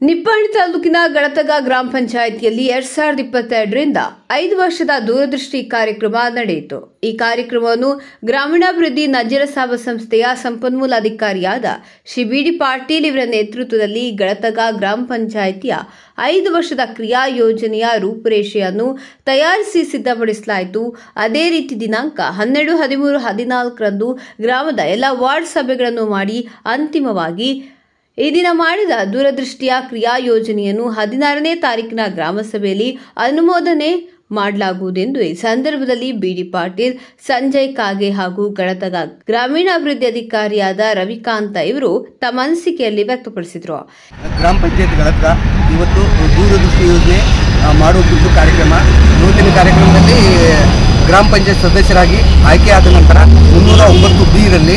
ನಿಪ್ಪಾಣಿ ತಾಲೂಕಿನ ಗಳತಗ ಗ್ರಾಮ ಪಂಚಾಯಿತಿಯಲ್ಲಿ ಎರಡ್ ಸಾವಿರದ ಇಪ್ಪತ್ತೆರಡರಿಂದ ಐದು ವರ್ಷದ ದೂರದೃಷ್ಟಿ ಕಾರ್ಯಕ್ರಮ ನಡೆಯಿತು ಈ ಕಾರ್ಯಕ್ರಮವನ್ನು ಗ್ರಾಮೀಣಾಭಿವೃದ್ಧಿ ನಜ್ಜರಸಾಬ ಸಂಸ್ಥೆಯ ಸಂಪನ್ಮೂಲ ಅಧಿಕಾರಿಯಾದ ಶ್ರೀ ಬಿಡಿ ಪಾಟೀಲ್ ಇವರ ನೇತೃತ್ವದಲ್ಲಿ ಗಳತಗ ಗ್ರಾಮ ಪಂಚಾಯಿತಿಯ ಐದು ವರ್ಷದ ಕ್ರಿಯಾ ಯೋಜನೆಯ ರೂಪುರೇಷೆಯನ್ನು ತಯಾರಿಸಿ ಸಿದ್ಧಪಡಿಸಲಾಯಿತು ಅದೇ ರೀತಿ ದಿನಾಂಕ ಹನ್ನೆರಡು ಹದಿಮೂರು ಹದಿನಾಲ್ಕರಂದು ಗ್ರಾಮದ ಎಲ್ಲ ವಾರ್ಡ್ ಸಭೆಗಳನ್ನು ಮಾಡಿ ಅಂತಿಮವಾಗಿ ಈ ದಿನ ಮಾಡಿದ ದೂರದೃಷ್ಟಿಯ ಕ್ರಿಯಾ ಯೋಜನೆಯನ್ನು ಹದಿನಾರನೇ ತಾರೀಕಿನ ಗ್ರಾಮಸಭೆಯಲ್ಲಿ ಅನುಮೋದನೆ ಮಾಡಲಾಗುವುದೆಂದು ಈ ಸಂದರ್ಭದಲ್ಲಿ ಬಿಡಿ ಪಾಟೀಲ್ ಸಂಜಯ್ ಕಾಗೆ ಹಾಗೂ ಗಳತಗ ಗ್ರಾಮೀಣಾಭಿವೃದ್ಧಿ ಅಧಿಕಾರಿಯಾದ ರವಿಕಾಂತ ಇವರು ತಮ್ಮ ಅನಿಸಿಕೆಯಲ್ಲಿ ವ್ಯಕ್ತಪಡಿಸಿದರು ಗ್ರಾಮ ಪಂಚಾಯತ್ ಗಳತ್ರ ಇವತ್ತು ದೂರದೃಷ್ಟಿ ಯೋಜನೆ ಆ, ಮಾಡುವ ಕುರಿತು ಕಾರ್ಯಕ್ರಮ ಇವತ್ತಿನ ಕಾರ್ಯಕ್ರಮದಲ್ಲಿ ಗ್ರಾಮ ಪಂಚಾಯತ್ ಸದಸ್ಯರಾಗಿ ಆಯ್ಕೆಯಾದ ನಂತರ ಮುನ್ನೂರ ಒಂಬತ್ತು ಬಿರಲ್ಲಿ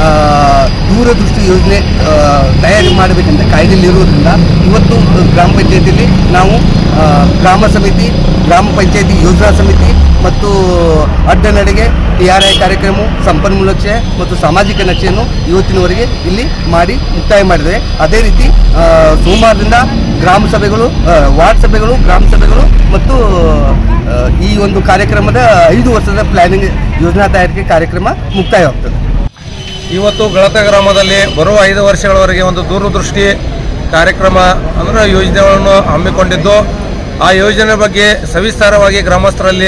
ದೂರದೃಷ್ಟಿ ಯೋಜನೆ ಆ, ತಯಾರಿ ಮಾಡಬೇಕೆಂದು ಕಾಯ್ದೆಯಲ್ಲಿರುವುದರಿಂದ ಇವತ್ತು ಗ್ರಾಮ ಪಂಚಾಯತಿಯಲ್ಲಿ ನಾವು ಆ, ಗ್ರಾಮ ಸಮಿತಿ ಗ್ರಾಮ ಪಂಚಾಯತಿ ಯೋಜನಾ ಸಮಿತಿ ಮತ್ತು ಅಡ್ಡ ನಡೆಗೆ ಟಿ ಆರ್ ಐ ಕಾರ್ಯಕ್ರಮ ಸಂಪನ್ಮೂಲ ನಕ್ಷೆ ಮತ್ತು ಸಾಮಾಜಿಕ ನಕ್ಷೆಯನ್ನು ಇವತ್ತಿನವರೆಗೆ ಇಲ್ಲಿ ಮಾಡಿ ಮುಕ್ತಾಯ ಮಾಡಿದೆ ಅದೇ ರೀತಿ ಆ, ಸೋಮವಾರದಿಂದ ಗ್ರಾಮ ಸಭೆಗಳು ಆ, ವಾರ್ಡ್ ಸಭೆಗಳು ಗ್ರಾಮ ಸಭೆಗಳು ಮತ್ತು ಆ, ಈ ಒಂದು ಕಾರ್ಯಕ್ರಮದ ಐದು ವರ್ಷದ ಪ್ಲಾನಿಂಗ್ ಯೋಜನಾ ತಯಾರಿಕೆ ಕಾರ್ಯಕ್ರಮ ಮುಕ್ತಾಯವಾಗ್ತದೆ ಇವತ್ತು ಗಳತ ಗ್ರಾಮದಲ್ಲಿ ಬರುವ ಐದು ವರ್ಷಗಳವರೆಗೆ ಒಂದು ದೂರದೃಷ್ಟಿ ಕಾರ್ಯಕ್ರಮ ಅಂದರೆ ಯೋಜನೆಗಳನ್ನು ಹಮ್ಮಿಕೊಂಡಿದ್ದು ಆ ಯೋಜನೆ ಬಗ್ಗೆ ಸವಿಸ್ತಾರವಾಗಿ ಗ್ರಾಮಸ್ಥರಲ್ಲಿ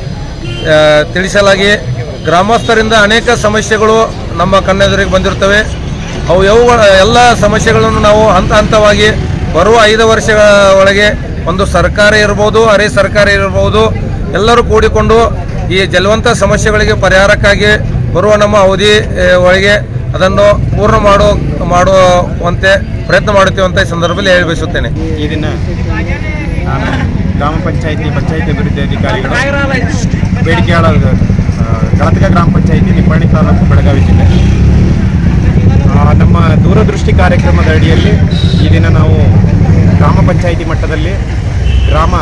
ಆ, ತಿಳಿಸಲಾಗಿ ಗ್ರಾಮಸ್ಥರಿಂದ ಅನೇಕ ಸಮಸ್ಯೆಗಳು ನಮ್ಮ ಕಣ್ಣೆದುರಿಗೆ ಬಂದಿರ್ತವೆ ಅವು ಯಾವ ಎಲ್ಲ ಸಮಸ್ಯೆಗಳನ್ನು ನಾವು ಹಂತ ಹಂತವಾಗಿ ಬರುವ ಐದು ವರ್ಷಗಳ ಒಳಗೆ ಒಂದು ಸರ್ಕಾರ ಇರ್ಬೋದು ಅರೆ ಸರ್ಕಾರ ಇರ್ಬೋದು ಎಲ್ಲರೂ ಕೂಡಿಕೊಂಡು ಈ ಜಲವಂತ ಸಮಸ್ಯೆಗಳಿಗೆ ಪರಿಹಾರಕ್ಕಾಗಿ ಬರುವ ನಮ್ಮ ಅವಧಿ ಆ, ಒಳಗೆ ಅದನ್ನು ಪೂರ್ಣ ಮಾಡೋ ಮಾಡುವಂತೆ ಪ್ರಯತ್ನ ಮಾಡುತ್ತೇವೆ ಅಂತ ಈ ಸಂದರ್ಭದಲ್ಲಿ ಹೇಳಿ ಬಯಸುತ್ತೇನೆ ಈ ದಿನ ನಾನು ಗ್ರಾಮ ಪಂಚಾಯತಿ ಪಂಚಾಯತಿ ಅಭಿವೃದ್ಧಿ ಅಧಿಕಾರಿಗಳು ಬೇಡಿಕೆಯಾಳ ಗಳತಗ ಗ್ರಾಮ ಪಂಚಾಯತಿ ನಿಪ್ಪಾಣಿ ತಾಲೂಕು ಬೆಳಗಾವಿ ಜಿಲ್ಲೆ ಆ, ನಮ್ಮ ದೂರದೃಷ್ಟಿ ಕಾರ್ಯಕ್ರಮದ ಅಡಿಯಲ್ಲಿ ಈ ದಿನ ನಾವು ಗ್ರಾಮ ಪಂಚಾಯತಿ ಮಟ್ಟದಲ್ಲಿ ಗ್ರಾಮ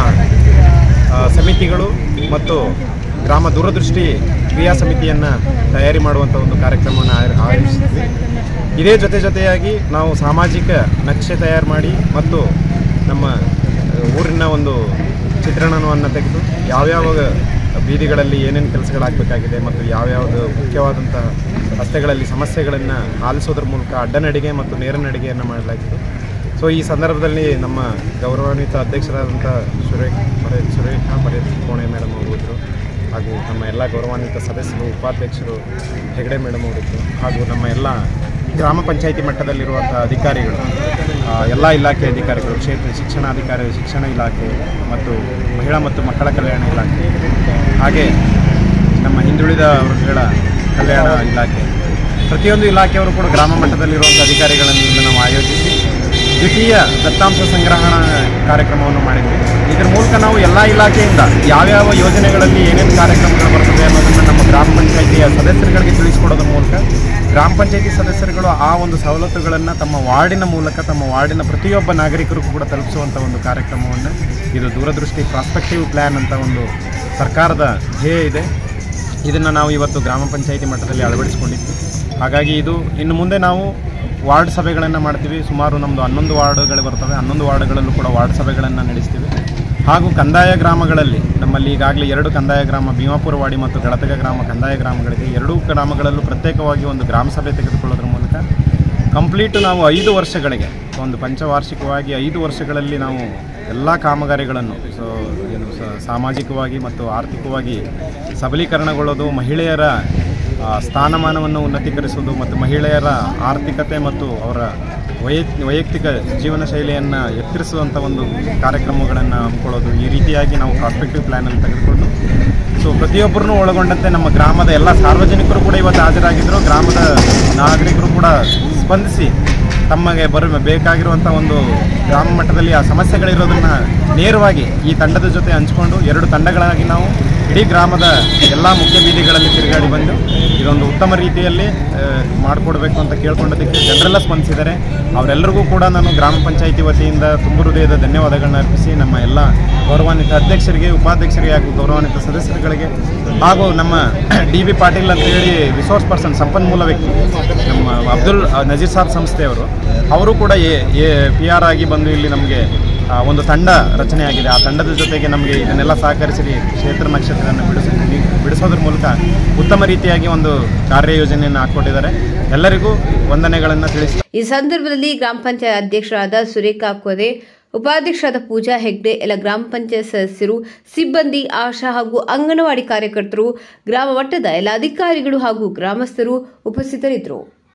ಆ, ಸಮಿತಿಗಳು ಮತ್ತು ಗ್ರಾಮ ದೂರದೃಷ್ಟಿ ಕ್ರಿಯಾ ಸಮಿತಿಯನ್ನು ತಯಾರಿ ಮಾಡುವಂಥ ಒಂದು ಕಾರ್ಯಕ್ರಮವನ್ನು ಆಯ್- ಆಯೋಜಿಸಿದ್ವಿ ಇದೇ ಜೊತೆ ಜೊತೆಯಾಗಿ ನಾವು ಸಾಮಾಜಿಕ ನಕ್ಷೆ ತಯಾರು ಮಾಡಿ ಮತ್ತು ನಮ್ಮ ಆ, ಊರಿನ ಒಂದು ಚಿತ್ರಣವನ್ನು ತೆಗೆದು ಯಾವ್ಯಾವ ಬೀದಿಗಳಲ್ಲಿ ಏನೇನು ಕೆಲಸಗಳಾಗಬೇಕಾಗಿದೆ ಮತ್ತು ಯಾವ್ಯಾವುದು ಮುಖ್ಯವಾದಂತಹ ರಸ್ತೆಗಳಲ್ಲಿ ಸಮಸ್ಯೆಗಳನ್ನು ಆಲಿಸೋದ್ರ ಮೂಲಕ ಅಡ್ಡನಡಿಗೆ ಮತ್ತು ನೇರ ನಡಿಗೆಯನ್ನು ಮಾಡಲಾಗಿತ್ತು ಸೊ ಈ ಸಂದರ್ಭದಲ್ಲಿ ನಮ್ಮ ಗೌರವಾನ್ವಿತ ಅಧ್ಯಕ್ಷರಾದಂಥ ಸುರೇಖ ಪರೇ ಸುರೇಖಾ ಪರೇ ಕೋಣೆ ಮೇಡಮ್ ಹೋಗಿದ್ರು ಹಾಗೂ ನಮ್ಮ ಎಲ್ಲ ಗೌರವಾನ್ವಿತ ಸದಸ್ಯರು ಉಪಾಧ್ಯಕ್ಷರು ಹೆಗಡೆ ಮೇಡಮ್ ಅವರಿದ್ದರು ಹಾಗೂ ನಮ್ಮ ಎಲ್ಲ ಗ್ರಾಮ ಪಂಚಾಯಿತಿ ಮಟ್ಟದಲ್ಲಿರುವಂಥ ಅಧಿಕಾರಿಗಳು ಆ, ಎಲ್ಲ ಇಲಾಖೆ ಅಧಿಕಾರಿಗಳು ಕ್ಷೇತ್ರ ಶಿಕ್ಷಣಾಧಿಕಾರಿ ಶಿಕ್ಷಣ ಇಲಾಖೆ ಮತ್ತು ಮಹಿಳಾ ಮತ್ತು ಮಕ್ಕಳ ಕಲ್ಯಾಣ ಇಲಾಖೆ ಹಾಗೆ ನಮ್ಮ ಹಿಂದುಳಿದ ವರ್ಗಗಳ ಕಲ್ಯಾಣ ಇಲಾಖೆ ಪ್ರತಿಯೊಂದು ಇಲಾಖೆಯವರು ಕೂಡ ಗ್ರಾಮ ಮಟ್ಟದಲ್ಲಿರುವಂಥ ಅಧಿಕಾರಿಗಳನ್ನು ಇಂದು ನಾವು ಆಯೋಜಿಸಿ ದ್ವಿತೀಯ ದತ್ತಾಂಶ ಸಂಗ್ರಹಣಾ ಕಾರ್ಯಕ್ರಮವನ್ನು ಮಾಡಿದ್ವಿ ಇದರ ಮೂಲಕ ನಾವು ಎಲ್ಲ ಇಲಾಖೆಯಿಂದ ಯಾವ್ಯಾವ ಯೋಜನೆಗಳಲ್ಲಿ ಏನೇನು ಕಾರ್ಯಕ್ರಮಗಳು ಬರ್ತದೆ ಅನ್ನೋದನ್ನು ನಮ್ಮ ಗ್ರಾಮ ಪಂಚಾಯಿತಿಯ ಸದಸ್ಯರುಗಳಿಗೆ ತಿಳಿಸ್ಕೊಡೋದ್ರ ಮೂಲಕ ಗ್ರಾಮ ಪಂಚಾಯಿತಿ ಸದಸ್ಯರುಗಳು ಆ ಒಂದು ಸವಲತ್ತುಗಳನ್ನು ತಮ್ಮ ವಾರ್ಡಿನ ಮೂಲಕ ತಮ್ಮ ವಾರ್ಡಿನ ಪ್ರತಿಯೊಬ್ಬ ನಾಗರಿಕರಿಗೂ ಕೂಡ ತಲುಪಿಸುವಂಥ ಒಂದು ಕಾರ್ಯಕ್ರಮವನ್ನು ಇದು ದೂರದೃಷ್ಟಿ ಪ್ರಾಸ್ಪೆಕ್ಟಿವ್ ಪ್ಲ್ಯಾನ್ ಅಂತ ಒಂದು ಸರ್ಕಾರದ ಧ್ಯೇಯ ಇದೆ ಇದನ್ನು ನಾವು ಇವತ್ತು ಗ್ರಾಮ ಪಂಚಾಯಿತಿ ಮಟ್ಟದಲ್ಲಿ ಅಳವಡಿಸಿಕೊಂಡಿದ್ವಿ ಹಾಗಾಗಿ ಇದು ಇನ್ನು ಮುಂದೆ ನಾವು ವಾರ್ಡ್ ಸಭೆಗಳನ್ನು ಮಾಡ್ತೀವಿ ಸುಮಾರು ನಮ್ಮದು ಹನ್ನೊಂದು ವಾರ್ಡ್ಗಳು ಬರ್ತವೆ ಹನ್ನೊಂದು ವಾರ್ಡ್ಗಳಲ್ಲೂ ಕೂಡ ವಾರ್ಡ್ ಸಭೆಗಳನ್ನು ನಡೆಸ್ತೀವಿ ಹಾಗೂ ಕಂದಾಯ ಗ್ರಾಮಗಳಲ್ಲಿ ನಮ್ಮಲ್ಲಿ ಈಗಾಗಲೇ ಎರಡು ಕಂದಾಯ ಗ್ರಾಮ ಭೀಮಾಪುರ ವಾಡಿ ಮತ್ತು ಗಳತಗ ಗ್ರಾಮ ಕಂದಾಯ ಗ್ರಾಮಗಳಿದೆ ಎರಡೂ ಗ್ರಾಮಗಳಲ್ಲೂ ಪ್ರತ್ಯೇಕವಾಗಿ ಒಂದು ಗ್ರಾಮ ಸಭೆ ತೆಗೆದುಕೊಳ್ಳೋದ್ರ ಮೂಲಕ ಕಂಪ್ಲೀಟ್ ನಾವು ಐದು ವರ್ಷಗಳಿಗೆ ಒಂದು ಪಂಚವಾರ್ಷಿಕವಾಗಿ ಐದು ವರ್ಷಗಳಲ್ಲಿ ನಾವು ಎಲ್ಲ ಕಾಮಗಾರಿಗಳನ್ನು ಸೊ ಏನು ಸ- ಸಾಮಾಜಿಕವಾಗಿ ಮತ್ತು ಆರ್ಥಿಕವಾಗಿ ಸಬಲೀಕರಣಗೊಳ್ಳೋದು ಮಹಿಳೆಯರ ಆ, ಸ್ಥಾನಮಾನವನ್ನು ಉನ್ನತೀಕರಿಸೋದು ಮತ್ತು ಮಹಿಳೆಯರ ಆರ್ಥಿಕತೆ ಮತ್ತು ಅವರ ವೈಯ ವೈಯಕ್ತಿಕ ಜೀವನ ಶೈಲಿಯನ್ನು ಎತ್ತರಿಸುವಂಥ ಒಂದು ಕಾರ್ಯಕ್ರಮಗಳನ್ನು ಹಮ್ಮಿಕೊಳ್ಳೋದು ಈ ರೀತಿಯಾಗಿ ನಾವು ಪ್ರಾಸ್ಪೆಕ್ಟಿವ್ ಪ್ಲ್ಯಾನಲ್ಲಿ ತೆಗೆದುಕೊಂಡು ಸೊ ಪ್ರತಿಯೊಬ್ಬರನ್ನು ಒಳಗೊಂಡಂತೆ ನಮ್ಮ ಗ್ರಾಮದ ಎಲ್ಲ ಸಾರ್ವಜನಿಕರು ಕೂಡ ಇವತ್ತು ಹಾಜರಾಗಿದ್ದರು ಗ್ರಾಮದ ನಾಗರಿಕರು ಕೂಡ ಸ್ಪಂದಿಸಿ ತಮಗೆ ಬರ ಬೇಕಾಗಿರುವಂಥ ಒಂದು ಗ್ರಾಮ ಮಟ್ಟದಲ್ಲಿ ಆ ಸಮಸ್ಯೆಗಳಿರೋದನ್ನು ನೇರವಾಗಿ ಈ ತಂಡದ ಜೊತೆ ಹಂಚಿಕೊಂಡು ಎರಡು ತಂಡಗಳಾಗಿ ನಾವು ಇಡೀ ಗ್ರಾಮದ ಎಲ್ಲ ಮುಖ್ಯ ಬೀದಿಗಳಲ್ಲಿ ತಿರುಗಾಡಿ ಬಂದು ಇದೊಂದು ಉತ್ತಮ ರೀತಿಯಲ್ಲಿ ಆ, ಮಾಡಿಕೊಡ್ಬೇಕು ಅಂತ ಕೇಳ್ಕೊಂಡದಕ್ಕೆ ಜನರೆಲ್ಲ ಸ್ಪಂದಿಸಿದ್ದಾರೆ ಅವರೆಲ್ಲರಿಗೂ ಕೂಡ ನಾನು ಗ್ರಾಮ ಪಂಚಾಯಿತಿ ವತಿಯಿಂದ ತುಂಬ ಹೃದಯದ ಧನ್ಯವಾದಗಳನ್ನ ಅರ್ಪಿಸಿ ನಮ್ಮ ಎಲ್ಲ ಗೌರವಾನ್ವಿತ ಅಧ್ಯಕ್ಷರಿಗೆ ಉಪಾಧ್ಯಕ್ಷರಿಗೆ ಹಾಗೂ ಗೌರವಾನ್ವಿತ ಸದಸ್ಯರುಗಳಿಗೆ ಹಾಗೂ ನಮ್ಮ ಡಿ ಬಿ ಪಾಟೀಲ್ ಅಂತೇಳಿ ರಿಸೋರ್ಸ್ ಪರ್ಸನ್ ಸಂಪನ್ಮೂಲ ವ್ಯಕ್ತಿ ನಮ್ಮ ಅಬ್ದುಲ್ ನಜೀರ್ ಸಾಬ್ ಸಂಸ್ಥೆಯವರು ಅವರು ಕೂಡ ಎ ಪಿ ಆರ್ ಆಗಿ ಬಂದು ಇಲ್ಲಿ ನಮಗೆ ಆ, ಒಂದು ತಂಡ ರಚನೆಯಾಗಿದೆ ಆ ತಂಡದ ಜೊತೆಗೆ ನಮಗೆ ಇದನ್ನೆಲ್ಲ ಸಹಕರಿಸಿ ಕ್ಷೇತ್ರ ನಕ್ಷತ್ರವನ್ನು ಬಿಡಿಸ ಬಿಡಿಸೋದ್ರ ಮೂಲಕ ಉತ್ತಮ ರೀತಿಯಾಗಿ ಒಂದು ಕಾರ್ಯಯೋಜನೆಯನ್ನು ಹಾಕ್ಕೊಟ್ಟಿದ್ದಾರೆ ಎಲ್ಲರಿಗೂ ವಂದನೆಗಳನ್ನು ತಿಳಿಸಿ ಈ ಸಂದರ್ಭದಲ್ಲಿ ಗ್ರಾಮ ಪಂಚಾಯತ್ ಅಧ್ಯಕ್ಷರಾದ ಸುರೇಖಾ ಕೊದೆ ಉಪಾಧ್ಯಕ್ಷರಾದ ಪೂಜಾ ಹೆಗ್ಡೆ ಎಲ್ಲ ಗ್ರಾಮ ಪಂಚಾಯತ್ ಸದಸ್ಯರು ಸಿಬ್ಬಂದಿ ಆಶಾ ಹಾಗೂ ಅಂಗನವಾಡಿ ಕಾರ್ಯಕರ್ತರು ಗ್ರಾಮ ಮಟ್ಟದ ಎಲ್ಲ ಅಧಿಕಾರಿಗಳು ಹಾಗೂ ಗ್ರಾಮಸ್ಥರು ಉಪಸ್ಥಿತರಿದ್ದರು